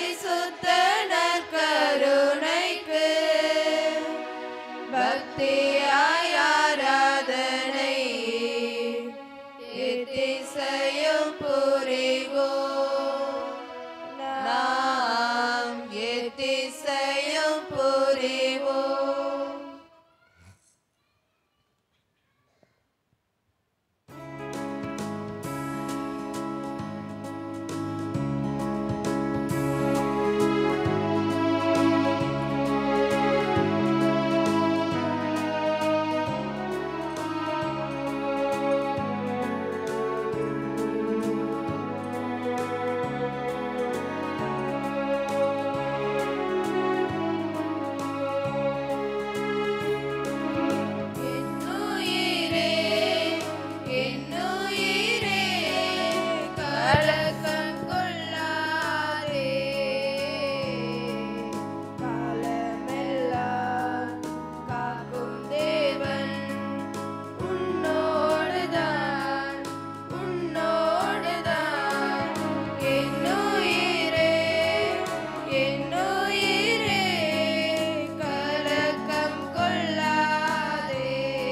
பரிசுத்த நற்கருணைக்கு பக்தியாய் ஆராதனை எத்திசையும் புரிவோம் நாம் எத்திசையும் புரிவோம் என்னுயிரே என்னுயிரே கலக்கம் கொள்ளாதே காலமெல்லாம் காக்கும் தேவன் உன்னோடுதான் உன்னோடுதான் என்னுயிரே என்னுயிரே கலக்கம் கொள்ளாதே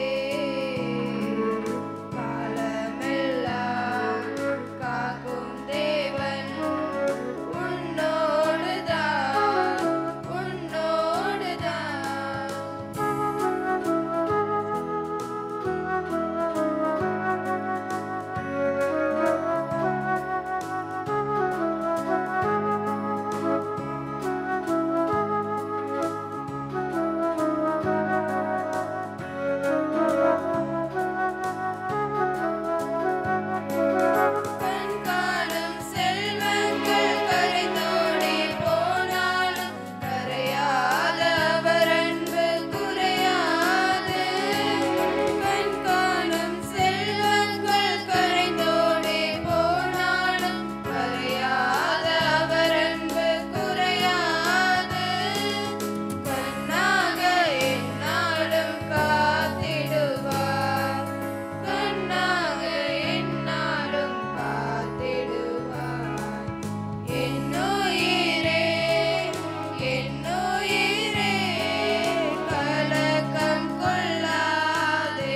காலமெல்லாம் காக்கும் தேவன் உன்னோடுதான் உன்னோடுதான் கண்காணும் செல்வங்கள் கரைந்தோடி போனாலும் கரையாத அவர் அன்பு குறையாது கண்காணும் செல்வங்கள் கரைந்தோடி போனாலும் கரையாத அவர் அன்பு குறையாது கண்ணாக என்னாலும் காத்திடுவார் கண்ணாக என்னாலும் காத்திடுவார் என்னுயிரே என்னுயிரே கலக்கம் கொள்ளாதே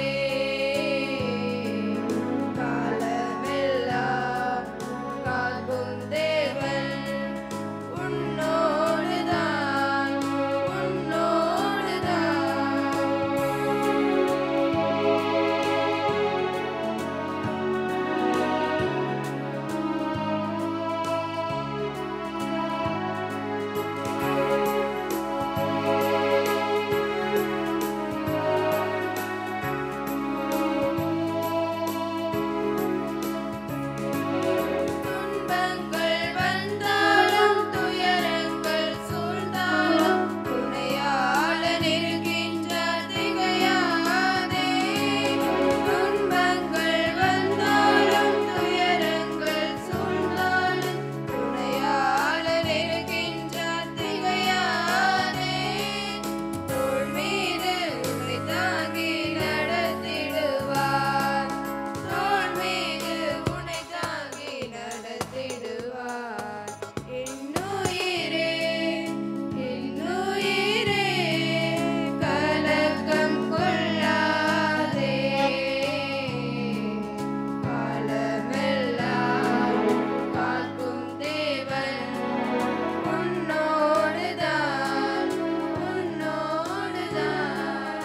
காலமெல்லாம் காக்கும் தேவன் உன்னோடுதான் உன்னோடுதான் துன்பங்கள் வந்தாலும் துயரங்கள் சூழ்ந்தாலும் துணையாளன் இருக்கின்றார் திகையாதே துன்பங்கள் வந்தாலும் துயரங்கள் சூழ்ந்தாலும் துணையாளன் இருக்கின்றார் திகையாதே தோள் மீது உன்னை தாங்கி நடத்திடுவார் தோள் மீது உன்னை தாங்கி நடத்திடுவார் என்னுயிரே என்னுயிரே கலக்கம் கொள்ளாதே காலமெல்லாம் காக்கும் தேவன் உன்னோடுதான் உன்னோடுதான்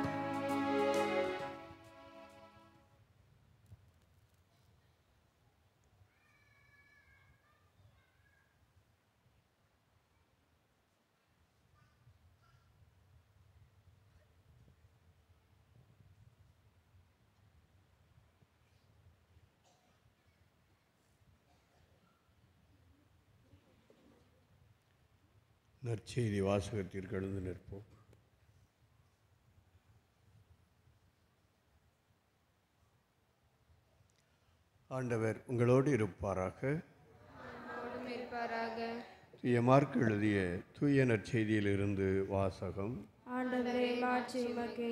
நற்செய்தி வாசகத்திற்கு எழுந்து நிற்போம் ஆண்டவர் உங்களோடு இருப்பாராக நம்மோடும் இருப்பாராக தூய மார்க் எழுதிய தூய நற்செய்தியிலிருந்து வாசகம் ஆண்டவரே மாற்றி உமக்கே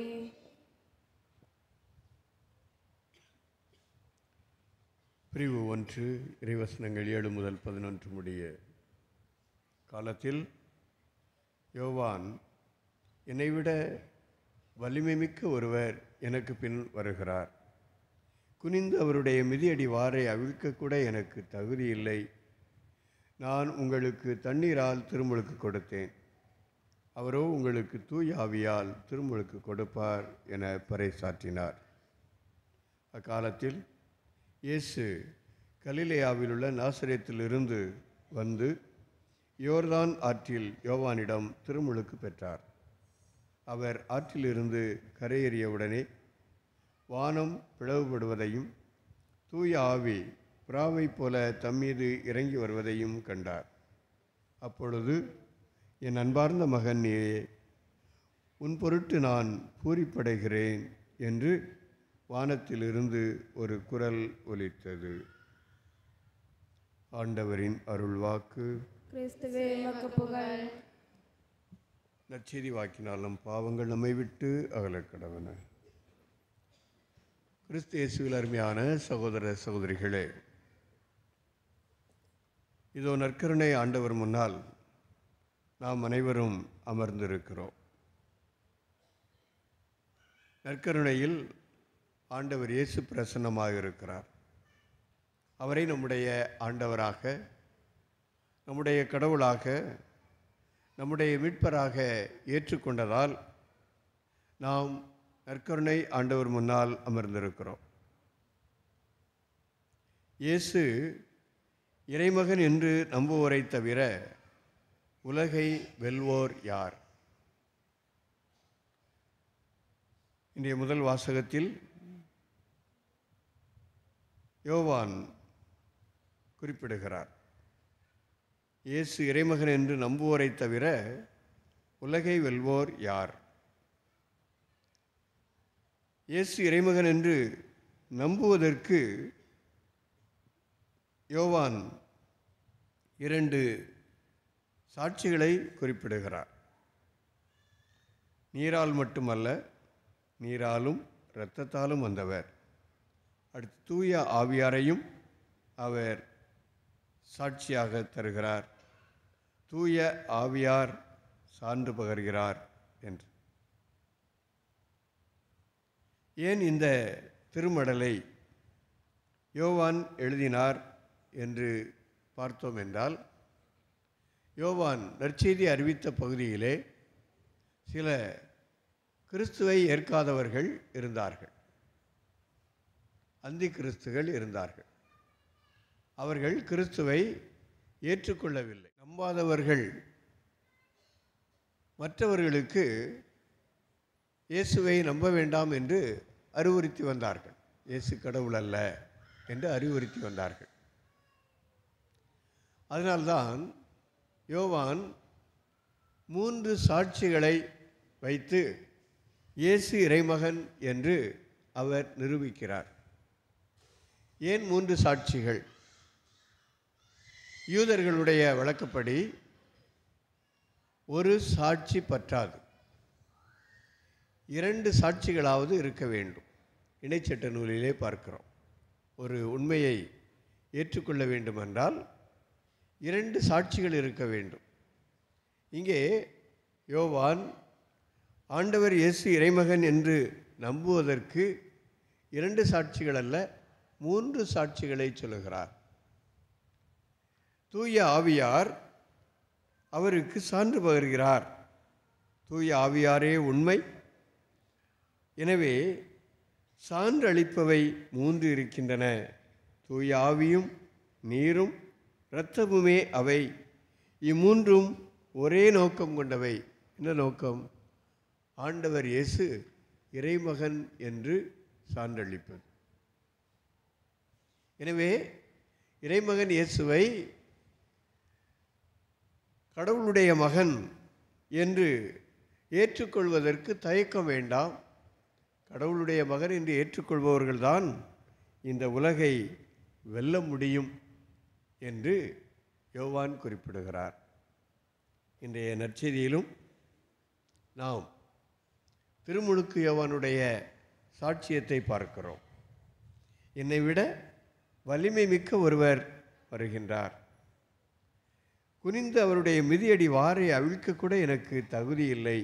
பிரிவு ஒன்று இறைவசனங்கள் ஏழு முதல் பதினொன்று முடிய அக்காலத்தில் யோவான் என்னை விட வலிமை மிக்க ஒருவர் எனக்கு பின் வருகிறார் குனிந்து அவருடைய மிதியடி வாரை அவிழ்க்கக்கூட எனக்கு தகுதி இல்லை நான் உங்களுக்கு தண்ணீரால் திருமுழுக்கு கொடுத்தேன் அவரோ உங்களுக்கு தூய ஆவியால் திருமுழுக்கு கொடுப்பார் என பறைசாற்றினார் அக்காலத்தில் இயேசு கலிலேயாவில் உள்ள நாசரேத்திலிருந்து வந்து யோர்தான் ஆற்றில் யோவானிடம் திருமுழுக்கு பெற்றார் அவர் ஆற்றிலிருந்து கரையேறியவுடனே வானம் பிளவுபடுவதையும் தூய ஆவி புறாவைப் போல தம்மீது இறங்கி வருவதையும் கண்டார் அப்பொழுது என் அன்பார்ந்த மகன் நீயே உன் பொருட்டு நான் பூரிப்படைகிறேன் என்று வானத்திலிருந்து ஒரு குரல் ஒலித்தது ஆண்டவரின் அருள்வாக்கு கிறிஸ்துவே உமக்கு புகழ் நற்செய்தி வாக்கினால் நம் பாவங்கள் நம்மை விட்டு அகலக்கடவன கிறிஸ்து இயேசுவில் அருமையான சகோதர சகோதரிகளே இதோ நற்கருணை ஆண்டவர் முன்னால் நாம் அனைவரும் அமர்ந்திருக்கிறோம் நற்கருணையில் ஆண்டவர் இயேசு பிரசன்னமாக இருக்கிறார் அவரை நம்முடைய ஆண்டவராக நம்முடைய கடவுளாக நம்முடைய மீட்பராக ஏற்றுக்கொண்டதால் நாம் நற்கருணை ஆண்டவர் முன்னால் அமர்ந்திருக்கிறோம் இயேசு இறைமகன் என்று நம்புவோரை தவிர உலகை வெல்வோர் யார் இன்றைய முதல் வாசகத்தில் யோவான் குறிப்பிடுகிறார் இயேசு இறைமகன் என்று நம்புவோரை தவிர உலகை வெல்வோர் யார் இயேசு இறைமகன் என்று நம்புவதற்கு யோவான் இரண்டு சாட்சிகளை குறிப்பிடுகிறார் நீரால் மட்டுமல்ல நீராலும் இரத்தத்தாலும் வந்தவர் அடுத்து தூய ஆவியாரையும் அவர் சாட்சியாக தருகிறார் தூய ஆவியார் சான்று பகர்கிறார் என்று ஏன் இந்த திருமடலை யோவான் எழுதினார் என்று பார்த்தோம் என்றால் யோவான் நற்செய்தி அறிவித்த பகுதியிலே சில கிறிஸ்துவை ஏற்காதவர்கள் இருந்தார்கள் அந்தி கிறிஸ்துகள் இருந்தார்கள் அவர்கள் கிறிஸ்துவை ஏற்றுக்கொள்ளவில்லை நம்பாதவர்கள் மற்றவர்களுக்கு இயேசுவை நம்ப வேண்டாம் என்று அறிவுறுத்தி வந்தார்கள் இயேசு கடவுள் அல்ல என்று அறிவுறுத்தி வந்தார்கள் அதனால்தான் யோவான் மூன்று சாட்சிகளை வைத்து இயேசு இறைமகன் என்று அவர் நிரூபிக்கிறார் ஏன் மூன்று சாட்சிகள் யூதர்களுடைய வழக்கப்படி ஒரு சாட்சி பற்றாது இரண்டு சாட்சிகளாவது இருக்க வேண்டும் இணைச்சட்ட நூலிலே பார்க்கிறோம் ஒரு உண்மையை ஏற்றுக்கொள்ள வேண்டுமென்றால் இரண்டு சாட்சிகள் இருக்க வேண்டும் இங்கே யோவான் ஆண்டவர் இயேசு இறைமகன் என்று நம்புவதற்கு இரண்டு சாட்சிகள் அல்ல மூன்று சாட்சிகளை சொல்லுகிறார் தூய ஆவியார் அவருக்கு சான்று பகர்கிறார் தூய ஆவியாரே உண்மை எனவே சான்று அளிப்பவை மூன்று இருக்கின்றன தூய ஆவியும் நீரும் இரத்தமுமே அவை இம்மூன்றும் ஒரே நோக்கம் கொண்டவை என்ன நோக்கம் ஆண்டவர் இயேசு இறைமகன் என்று சான்றளிப்பது எனவே இறைமகன் இயேசுவை கடவுளுடைய மகன் என்று ஏற்றுக்கொள்வதற்கு தயக்கம் வேண்டாம் கடவுளுடைய மகன் என்று ஏற்றுக்கொள்பவர்கள்தான் இந்த உலகை வெல்ல முடியும் என்று யோவான் குறிப்பிடுகிறார் இன்றைய நற்செய்தியிலும் நாம் திருமுழுக்கு யோவானுடைய சாட்சியத்தை பார்க்கிறோம் என்னை விட வலிமை மிக்க ஒருவர் வருகின்றார் குனிந்து அவருடைய மிதியடி வாரை அவிழ்க்க கூட எனக்கு தகுதி இல்லை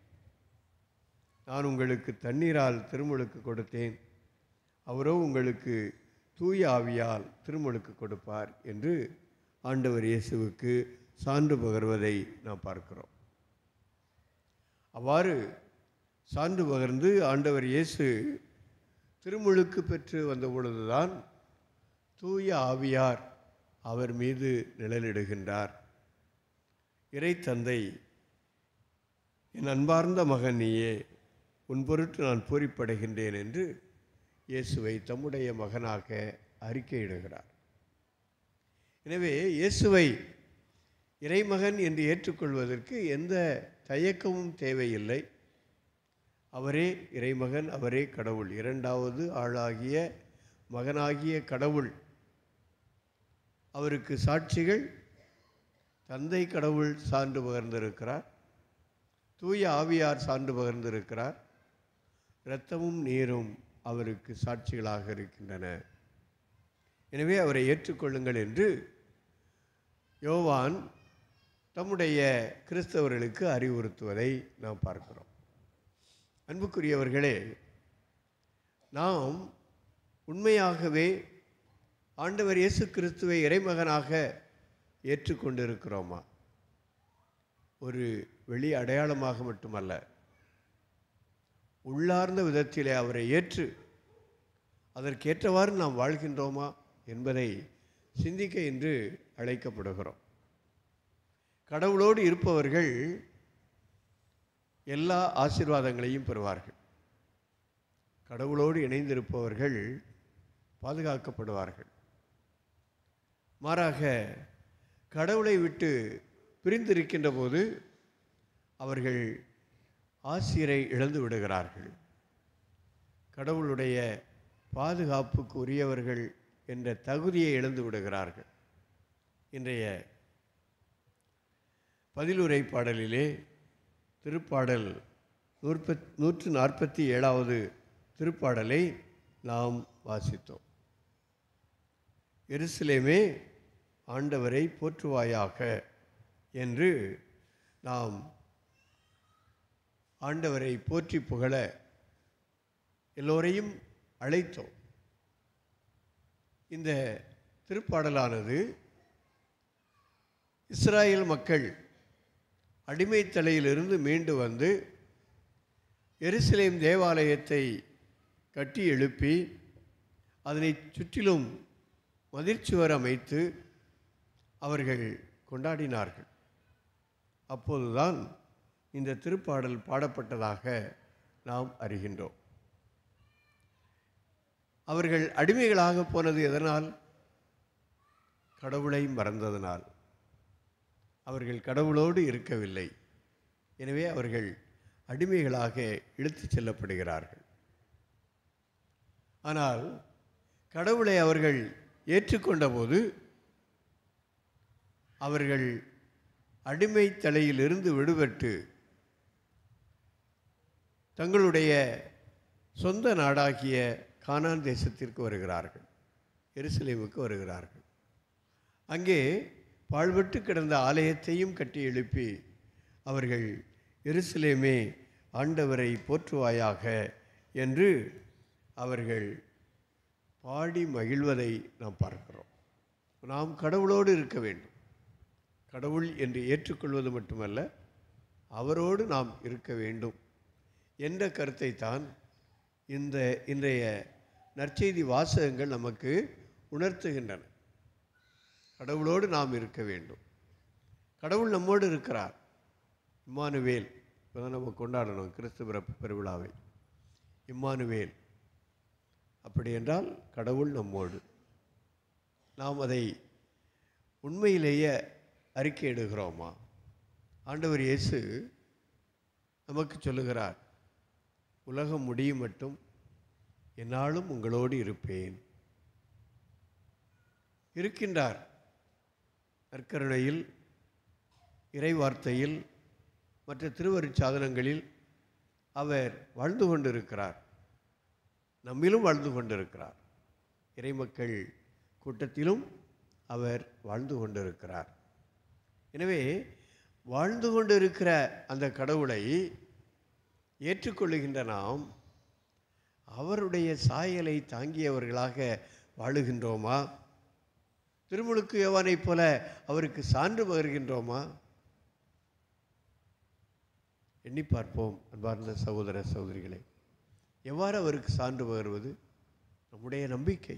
நான் உங்களுக்கு தண்ணீரால் திருமுழுக்கு கொடுத்தேன் அவரோ உங்களுக்கு தூய ஆவியால் திருமுழுக்கு கொடுப்பார் என்று ஆண்டவர் இயேசுவுக்கு சான்று பகர்வதை நாம் பார்க்கிறோம் அவ்வாறு சான்று பகர்ந்து ஆண்டவர் இயேசு திருமுழுக்கு பெற்று வந்த பொழுதுதான் தூய ஆவியார் அவர் மீது நிழலிடுகின்றார் இறை தந்தை என் அன்பார்ந்த மகன் நீயே உன் பொருட்டு நான் பூரிப்படைகின்றேன் என்று இயேசுவை தம்முடைய மகனாக அறிக்கையிடுகிறார் எனவே இயேசுவை இறைமகன் என்று ஏற்றுக்கொள்வதற்கு எந்த தயக்கமும் தேவையில்லை அவரே இறைமகன் அவரே கடவுள் இரண்டாவது ஆளாகிய மகனாகிய கடவுள் அவருக்கு சாட்சிகள் தந்தை கடவுள் சான்று பகர்ந்திருக்கிறார் தூய ஆவியார் சான்று பகர்ந்திருக்கிறார் இரத்தமும் நீரும் அவருக்கு சாட்சிகளாக இருக்கின்றன எனவே அவரை ஏற்றுக்கொள்ளுங்கள் என்று யோவான் தம்முடைய கிறிஸ்தவர்களுக்கு அறிவுறுத்துவதை நாம் பார்க்கிறோம் அன்புக்குரியவர்களே நாம் உண்மையாகவே ஆண்டவர் இயேசு கிறிஸ்துவை இறைமகனாக ஏற்றுக்கொண்டிருக்கிறோமா ஒரு வெளி அடையாளமாக மட்டுமல்ல உள்ளார்ந்த விதத்திலே அவரை ஏற்று அதற்கேற்றவாறு நாம் வாழ்கின்றோமா என்பதை சிந்திக்க இன்று அழைக்கப்படுகிறோம் கடவுளோடு இருப்பவர்கள் எல்லா ஆசீர்வாதங்களையும் பெறுவார்கள் கடவுளோடு இணைந்திருப்பவர்கள் பாதுகாக்கப்படுவார்கள் மாறாக கடவுளை விட்டு பிரிந்திருக்கின்ற போது அவர்கள் ஆசிரியரை இழந்து விடுகிறார்கள் கடவுளுடைய பாதுகாப்புக்கு உரியவர்கள் என்ற தகுதியை இழந்து விடுகிறார்கள் இன்றைய பதிலுரை பாடலிலே திருப்பாடல் நூற்பத் நூற்று நாற்பத்தி ஏழாவது திருப்பாடலை நாம் வாசித்தோம் எருசலேமே ஆண்டவரை போற்றுவாயாக என்று நாம் ஆண்டவரை போற்றி புகழ எல்லோரையும் அழைத்தோம் இந்த திருப்பாடலானது இஸ்ராயேல் மக்கள் அடிமைத்தலையிலிருந்து மீண்டு வந்து எருசலேம் தேவாலயத்தை கட்டி எழுப்பி அதனை சுற்றிலும் மதிர்ச்சுவர் அமைத்து அவர்கள் கொண்டாடினார்கள் அப்போதுதான் இந்த திருப்பாடல் பாடப்பட்டதாக நாம் அறிகின்றோம் அவர்கள் அடிமைகளாக போனது எதனால் கடவுளை மறந்ததனால் அவர்கள் கடவுளோடு இருக்கவில்லை எனவே அவர்கள் அடிமைகளாக இழுத்துச் செல்லப்படுகிறார்கள் ஆனால் கடவுளை அவர்கள் ஏற்றுக்கொண்டபோது அவர்கள் அடிமை தலையிலிருந்து விடுபட்டு தங்களுடைய சொந்த நாடாகிய கானான் தேசத்திற்கு வருகிறார்கள் எருசலேமுக்கு வருகிறார்கள் அங்கே பாழ்பட்டு கிடந்த ஆலயத்தையும் கட்டி எழுப்பி அவர்கள் எருசலேமே ஆண்டவரை போற்றுவாயாக என்று அவர்கள் பாடி மகிழ்வதை நாம் பார்க்கிறோம் நாம் கடவுளோடு இருக்க வேண்டும் கடவுள் என்று ஏற்றுக்கொள்வது மட்டுமல்ல அவரோடு நாம் இருக்க வேண்டும் என்ற கருத்தை தான் இந்த இன்றைய நற்செய்தி வாசகங்கள் நமக்கு உணர்த்துகின்றன கடவுளோடு நாம் இருக்க வேண்டும் கடவுள் நம்மோடு இருக்கிறார் இம்மானுவேல் இப்போதான் நம்ம கொண்டாடணும் கிறிஸ்து பிறப்பு பெருவிழாவை இம்மானுவேல் அப்படி என்றால் கடவுள் நம்மோடு நாம் அதை உண்மையிலேயே அறிக்கையிடுகிறோமா ஆண்டவர் இயேசு நமக்கு சொல்லுகிறார் உலகம் முடியும் மட்டும் என்னாலும் உங்களோடு இருப்பேன் இருக்கின்றார் நற்கருணையில் இறைவார்த்தையில் மற்ற திருவருட் சாதனங்களில் அவர் வாழ்ந்து கொண்டிருக்கிறார் நம்மிலும் வாழ்ந்து கொண்டிருக்கிறார் இறைமக்கள் கூட்டத்திலும் அவர் வாழ்ந்து கொண்டிருக்கிறார் எனவே வாழ்ந்து கொண்டு இருக்கிற அந்த கடவுளை ஏற்றுக்கொள்ளுகின்ற நாம் அவருடைய சாயலை தாங்கியவர்களாக வாழுகின்றோமா திருமுழுக்கு யோவானைப் போல அவருக்கு சான்று பகர்கின்றோமா எண்ணி பார்ப்போம் அன்பார்ந்த சகோதர சகோதரிகளே எவ்வாறு அவருக்கு சான்று பகர்வது நம்முடைய நம்பிக்கை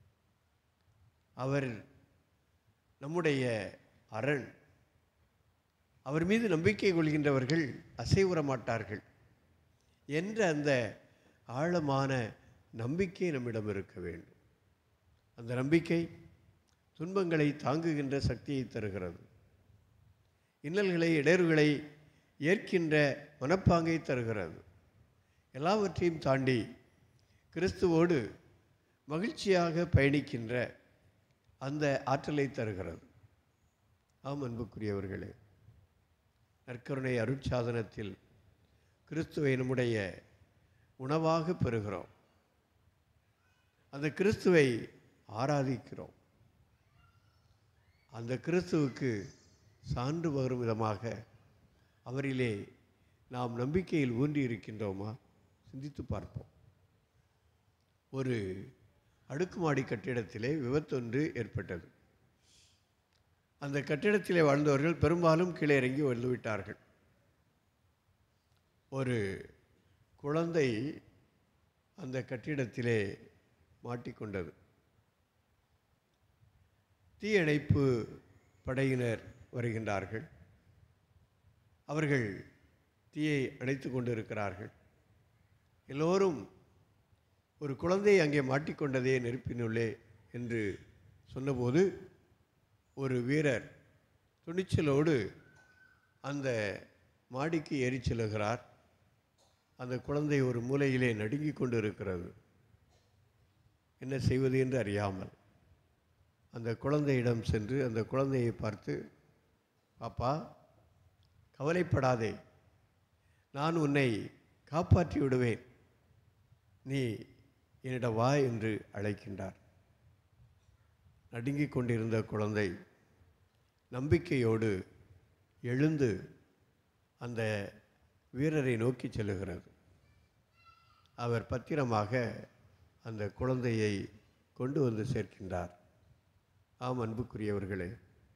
அவர் நம்முடைய அரண் அவர் மீது நம்பிக்கை கொள்கின்றவர்கள் அசைவுற மாட்டார்கள் என்ற அந்த ஆழமான நம்பிக்கை நம்மிடம் இருக்க வேண்டும் அந்த நம்பிக்கை துன்பங்களை தாங்குகின்ற சக்தியை தருகிறது இன்னல்களை இடர்களை ஏற்கின்ற மனப்பாங்கை தருகிறது எல்லாவற்றையும் தாண்டி கிறிஸ்துவோடு மகிழ்ச்சியாக பயணிக்கின்ற அந்த ஆற்றலை தருகிறது ஆம் அன்புக்குரியவர்களே நற்கருணை அருட்சாதனத்தில் கிறிஸ்துவை நம்முடைய உணவாக பெறுகிறோம் அந்த கிறிஸ்துவை ஆராதிக்கிறோம் அந்த கிறிஸ்துவுக்கு சான்று பகரும் விதமாக அவரிலே நாம் நம்பிக்கையில் ஊன்றி இருக்கின்றோமா சிந்தித்து பார்ப்போம் ஒரு அடுக்குமாடி கட்டிடத்திலே விபத்தொன்று ஏற்பட்டது அந்த கட்டிடத்திலே வாழ்ந்தவர்கள் பெரும்பாலும் கீழே இறங்கி வந்து விட்டார்கள் ஒரு குழந்தை அந்த கட்டிடத்திலே மாட்டிக்கொண்டது தீயணைப்பு படையினர் வருகின்றார்கள் அவர்கள் தீயை அணைத்து கொண்டிருக்கிறார்கள் எல்லோரும் ஒரு குழந்தை அங்கே மாட்டிக்கொண்டதே நெருப்பினுள்ளே என்று சொன்னபோது ஒரு வீரர் துணிச்சலோடு அந்த மாடிக்கு ஏறிச் செல்லுகிறார் அந்த குழந்தை ஒரு மூலையிலே நடுங்கிக் கொண்டு இருக்கிறது என்ன செய்வது என்று அறியாமல் அந்த குழந்தையிடம் சென்று அந்த குழந்தையை பார்த்து பாப்பா கவலைப்படாதே நான் உன்னை காப்பாற்றி விடுவேன் நீ என்னிடம் வா என்று அழைக்கின்றார் நடுங்கிக் கொண்டிருந்த குழந்தை நம்பிக்கையோடு எழுந்து அந்த வீரரை நோக்கி செல்லுகிறது அவர் பத்திரமாக அந்த குழந்தையை கொண்டு வந்து சேர்க்கின்றார் ஆம் அன்புக்குரியவர்களே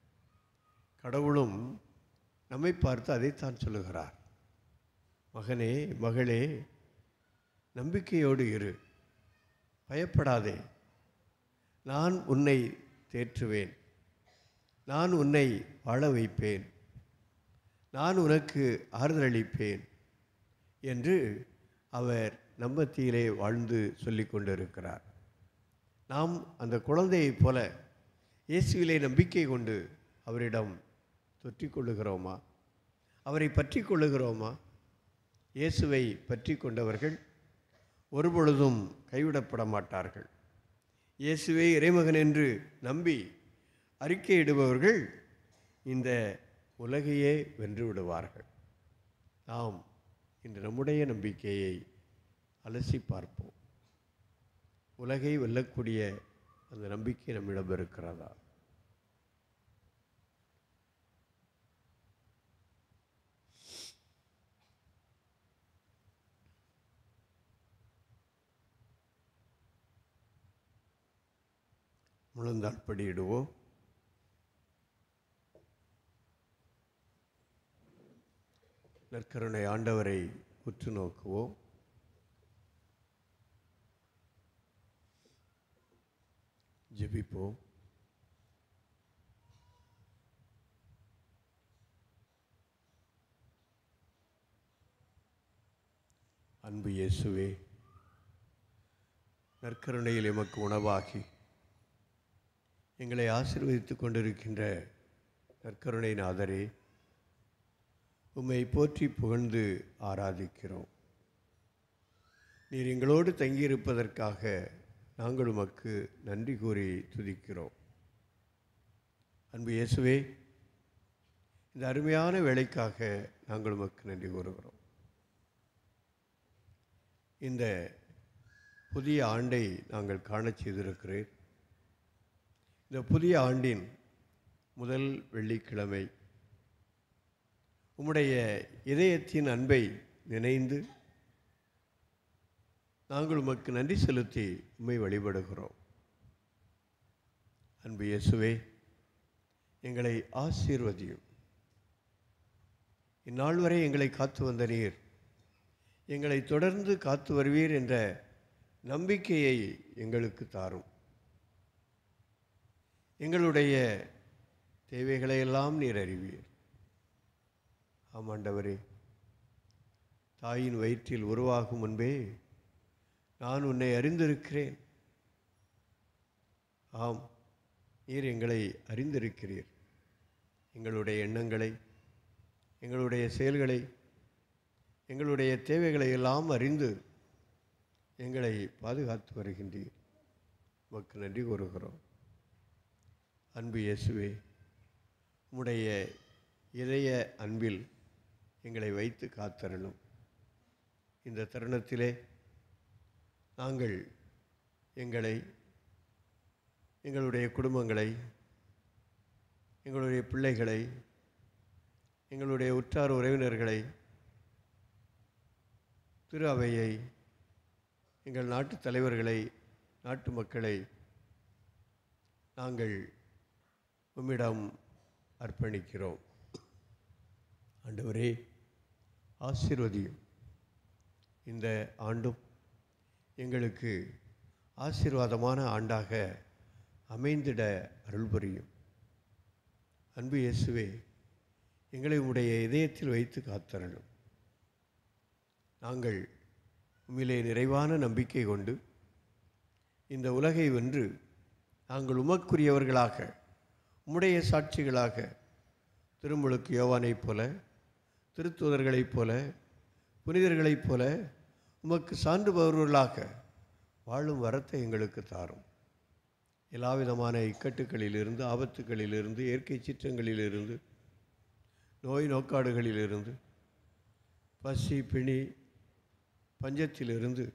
கடவுளும் நம்மை பார்த்து அதைத்தான் சொல்லுகிறார் மகனே மகளே நம்பிக்கையோடு இரு பயப்படாதே நான் உன்னை தேற்றுவேன் நான் உன்னை வாழ வைப்பேன் நான் உனக்கு ஆறுதலளிப்பேன் என்று அவர் நம்பத்தியிலே வாழ்ந்து சொல்லிக் கொண்டிருக்கிறார் நாம் அந்த குழந்தையைப் போல இயேசுவிலே நம்பிக்கை கொண்டு அவரிடம் தொற்றிக் கொள்ளுகிறோமா அவரை பற்றி கொள்ளுகிறோமா இயேசுவை பற்றி கொண்டவர்கள் ஒருபொழுதும் கைவிடப்பட மாட்டார்கள் இயேசுவே இறைமகன் என்று நம்பி அறிக்கையிடுபவர்கள் இந்த உலகையே வென்று விடுவார்கள் நாம் இன்று நம்முடைய நம்பிக்கையை அலசி பார்ப்போம் உலகை வெல்லக்கூடிய அந்த நம்பிக்கை நம்மிடம் இருக்கிறதா முழந்தால் படியிடுவோம் நற்கருணை ஆண்டவரை உற்று நோக்குவோம் ஜெபிப்போம் அன்பு இயேசுவே நற்கருணையில் எமக்கு உணவாகி எங்களை ஆசீர்வதித்துக் கொண்டிருக்கின்ற நற்கருணை நாதரே உம்மை போற்றி புகழ்ந்து ஆராதிக்கிறோம் நீர் எங்களோடு தங்கியிருப்பதற்காக நாங்கள் உமக்கு நன்றி கூறி துதிக்கிறோம் அன்பு இயேசுவே இந்த அருமையான வேலைக்காக நாங்கள் உமக்கு நன்றி கூறுகிறோம் இந்த புதிய ஆண்டை நாங்கள் காணச் செய்திருக்கிறேன் இந்த புதிய ஆண்டின் முதல் வெள்ளிக்கிழமை உம்முடைய இதயத்தின் அன்பை நினைந்து நாங்கள் உமக்கு நன்றி செலுத்தி உம்மை வழிபடுகிறோம் அன்பு இயேசுவே எங்களை ஆசீர்வதியும் இந்நாள் வரை எங்களை காத்து வந்த நீர் எங்களை தொடர்ந்து காத்து வருவீர் என்ற நம்பிக்கையை எங்களுக்கு தாரும் எங்களுடைய தேவைகளை எல்லாம் நீர் அறிவீர் ஆமாண்டவரே தாயின் வயிற்றில் உருவாகும் முன்பே நான் உன்னை அறிந்திருக்கிறேன் ஆம் நீர் எங்களை அறிந்திருக்கிறீர் எங்களுடைய எண்ணங்களை எங்களுடைய செயல்களை எங்களுடைய தேவைகளை எல்லாம் அறிந்து எங்களை பாதுகாத்து வருகின்றீர் உமக்கு நன்றி கூறுகிறோம் அன்பு இயேசுவே உம்முடைய இதய அன்பில் எங்களை வைத்து காத்தரணும் இந்த தருணத்திலே நாங்கள் எங்களை எங்களுடைய குடும்பங்களை எங்களுடைய பிள்ளைகளை எங்களுடைய உற்றார் உறவினர்களை திரு அவையை எங்கள் நாட்டு தலைவர்களை நாட்டு மக்களை நாங்கள் உம்மிடம் அர்ப்பணிக்கிறோம் ஆண்டவரே ஆசீர்வதியும் இந்த ஆண்டும் எங்களுக்கு ஆசீர்வாதமான ஆண்டாக அமைந்திட அருள் புரியும் அன்பு இயேசுவே எங்களை உம்முடைய இதயத்தில் வைத்து காத்தரணும் நாங்கள் உம்மிலே நிறைவான நம்பிக்கை கொண்டு இந்த உலகை வென்று நாங்கள் உமக்குரியவர்களாக உம்முடைய சாட்சிகளாக திருமுழுக்கு யோவானைப் போல திருத்துதர்களைப் போல புனிதர்களைப் போல உமக்கு சான்று பவர்களாக வாழும் வரத்தை எங்களுக்கு தாரும் எல்லா விதமான இக்கட்டுகளிலிருந்து ஆபத்துகளிலிருந்து இயற்கை சீற்றங்களிலிருந்து நோய் நோக்காடுகளிலிருந்து பசி பிணி பஞ்சத்திலிருந்து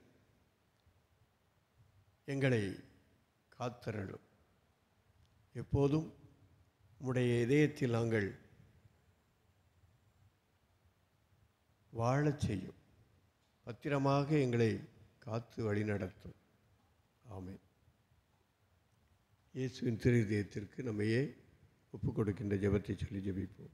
எங்களை காத்தரணும் எப்போதும் உம்முடைய இதயத்தில் நாங்கள் வாழச் செய்யும் பத்திரமாக எங்களை காத்து வழிநடத்தும் ஆமென் இயேசுவின் திரு இதயத்திற்கு நம்மையே ஒப்புக் கொடுக்கின்ற ஜெபத்தை சொல்லி ஜெபிப்போம்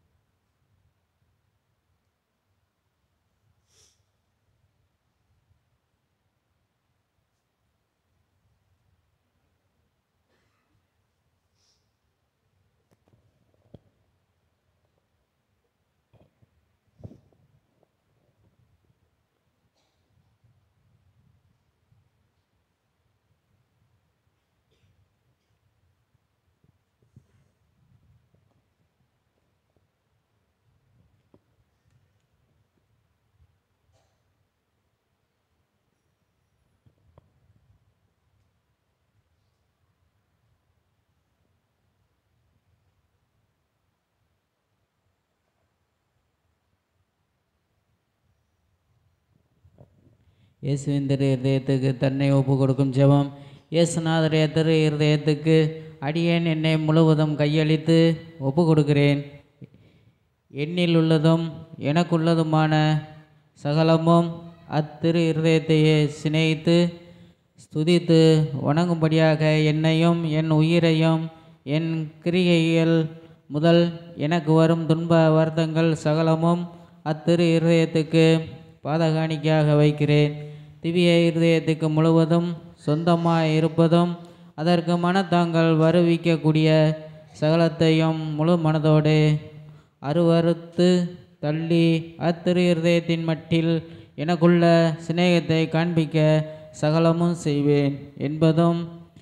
இயேசுவின் திரு இருதயத்துக்கு தன்னை ஒப்பு கொடுக்கும் ஜெபம் இயேசுநாதருடைய திரு இருதயத்துக்கு அடியேன் என்னை முழுவதும் கையளித்து ஒப்பு கொடுக்கிறேன் என்னில் உள்ளதும் எனக்குள்ளதுமான சகலமும் அத்திரு இருதயத்தையே சிநேகித்து ஸ்துதித்து வணங்கும்படியாக என்னையும் என் உயிரையும் என் கிரியைகள் முதல் எனக்கு வரும் துன்ப வருத்தங்கள் சகலமும் அத்திரு இருதயத்துக்கு பாதகாணிக்கையாக வைக்கிறேன் திவ்ய இருதயத்துக்கு முழுவதும் சொந்தமாக இருப்பதும் அதற்கு மனத்தாங்கள் வருவிக்கக்கூடிய சகலத்தையும் முழு மனதோடு அருவறுத்து தள்ளி அத்திரு இருதயத்தின் மட்டில் எனக்குள்ள சிநேகத்தை காண்பிக்க சகலமும் செய்வேன் என்பதும்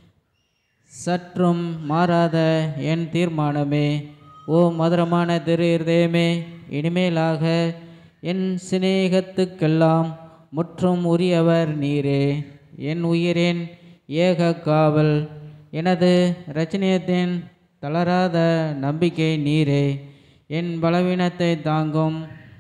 சற்றும் மாறாத என் தீர்மானமே ஓ மதுரமான திரு இருதயமே இனிமேலாக என் சிநேகத்துக்கெல்லாம் முற்றும் உரியவர் நீரே என் உயிரின் ஏக காவல் எனது இரட்சணியத்தின் தளராத நம்பிக்கை நீரே என் பலவீனத்தை தாங்கும்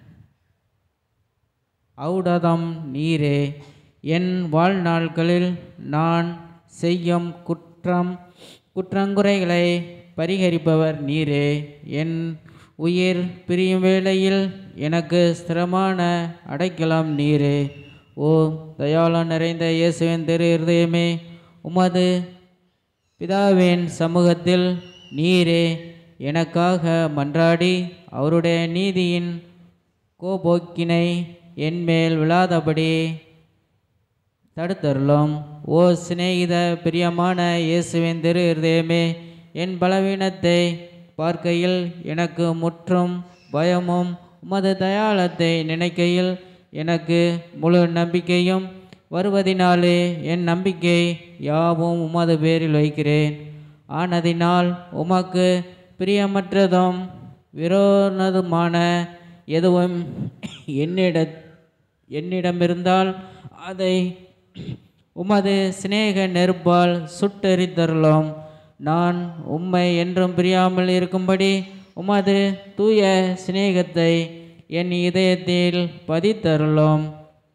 ஔடதம் நீரே என் வாழ்நாட்களில் நான் செய்யும் குற்றம் குற்றங்குறைகளை பரிகரிப்பவர் நீரே என் உயிர் பிரியும் வேளையில் எனக்கு ஸ்திரமான அடைக்கலம் நீரே ஓ தயாளம் நிறைந்த இயேசுவின் திரு இருதயமே உமது பிதாவின் சமூகத்தில் நீரே எனக்காக மன்றாடி அவருடைய நீதியின் கோபோக்கினை என்மேல் விழாதபடி தடுத்தருளும் ஓ சிநேகித பிரியமான இயேசுவின் திரு இருதயமே என் பலவீனத்தை பார்க்கையில் எனக்கு முற்றும் பயமும் உமது தயாளத்தை நினைக்கையில் எனக்கு முழு நம்பிக்கையும் வருவதினாலே என் நம்பிக்கை யாவும் உமது பேரில் வைக்கிறேன் ஆனதினால் உமக்கு பிரியமற்றதும் விரோததுமான எதுவும் என்னிட என்னிடமிருந்தால் அதை உமது சிநேக நெருப்பால் சுட்டெரித்தருளும் நான் உம்மை என்றும் பிரியாமல் இருக்கும்படி உமது தூய சிநேகத்தை என் இதயத்தில் பதித்தருளும்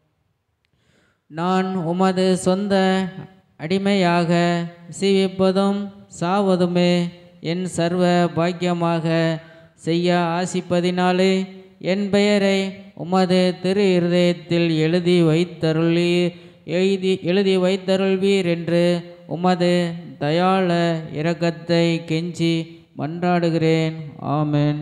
நான் உமது சொந்த அடிமையாக சீவிப்பதும் சாவதுமே என் சர்வ பாக்கியமாக செய்ய ஆசிப்பதினாலே என் பெயரை உமது திரு இருதயத்தில் எழுதி வைத்தருளி எழுதி எழுதி வைத்தருள்வீர் என்று உமது தயாள இரக்கத்தை கெஞ்சி மன்றாடுகிறேன் ஆமென்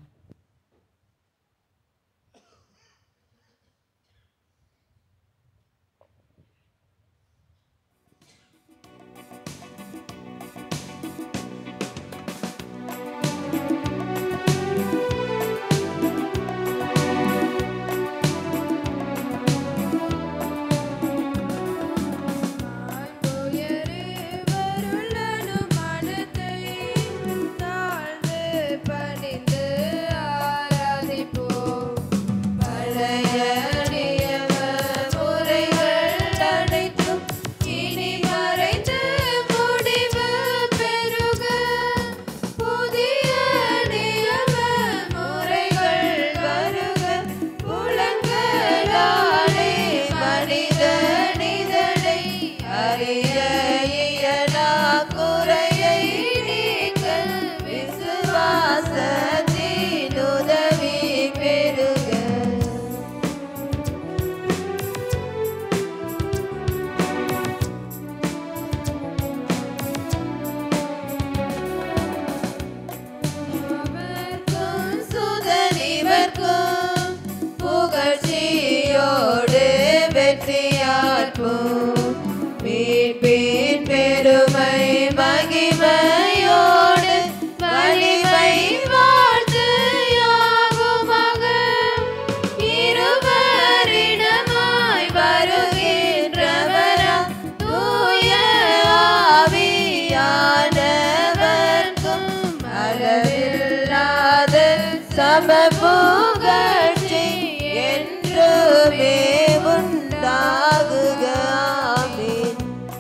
உயரே வருளனும் மனத்தை தாழ்ந்து பணிந்து ஆராதிப்போம் பழைய நியம முறைகள் அனைத்தும் இனி மறைந்து முடிவு பெறுக புதிய நியம முறைகள் வருக புலங்களாலே மனிதனிதனை அறிய இயலா குறையை நீக்கல் விசுவாசத்தின் உதவி பெறுக அவர்க்கும் சுதனிவர்க்கும் புகழ்ச்சியோடு வெற்றியாற்போம் மீட்பின் பெருமை மகிமையோடு வலிமை வாழ்த்து யாவுமாக இருவரிடமாய் வருகின்றவரா தூய ஆவியானவர்க்கும் அளவில்லாத சமபுகழ்ச்சி என்றுமே உண்டாகுக ஆமென்.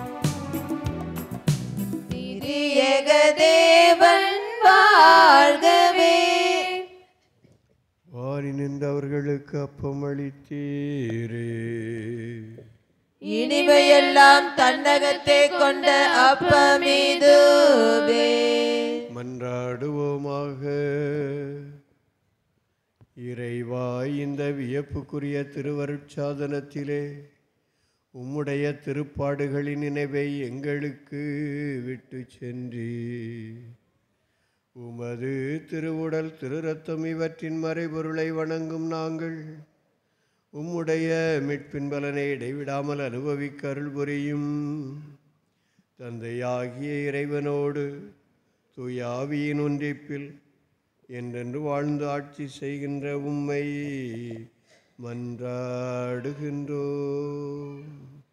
திரியேக தேவன் வாழ்கவே வாரி நின்றவர்களுக்கு அப்பம் அளித்தீரே இனிமையெல்லாம் தன்னகத்தை கொண்ட அப்பமீதுவே மன்றாடுவோமாக இறைவா இந்த வியப்புக்குரிய திருவருட்சாதனத்திலே உம்முடைய திருப்பாடுகளின் நினைவை எங்களுக்கு விட்டு சென்றி உமது திருவுடல் திருரத்தம் இவற்றின் மறைபொருளை வணங்கும் நாங்கள் உம்முடைய மீட்பின் பலனை இடைவிடாமல் அனுபவிக்க அருள் புரியும் தந்தையாகிய இறைவனோடு தூய ஆவியின் ஒன்றிப்பில் என்றென்று வாழ்ந்து ஆட்சி செய்கின்ற உம்மை மன்றாடுகின்றோம்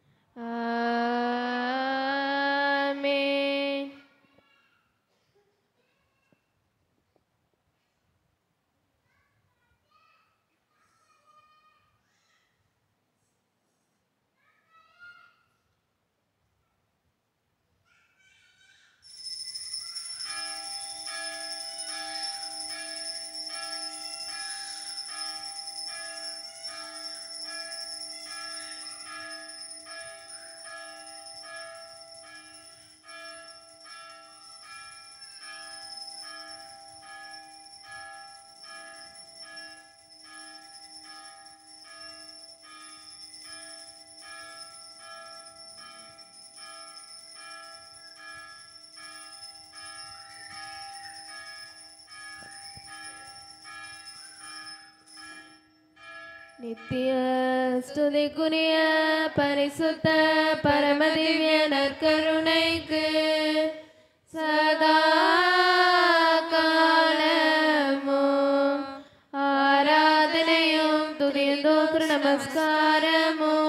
ஆமென் ஆ நித்திய ஸ்துதிக்குரிய பரிசுத்த பரமதிவ்ய நற்கருணைக்கு சதா காலமும் ஆராதனையும் துதியும் தோற்று நமஸ்காரமும்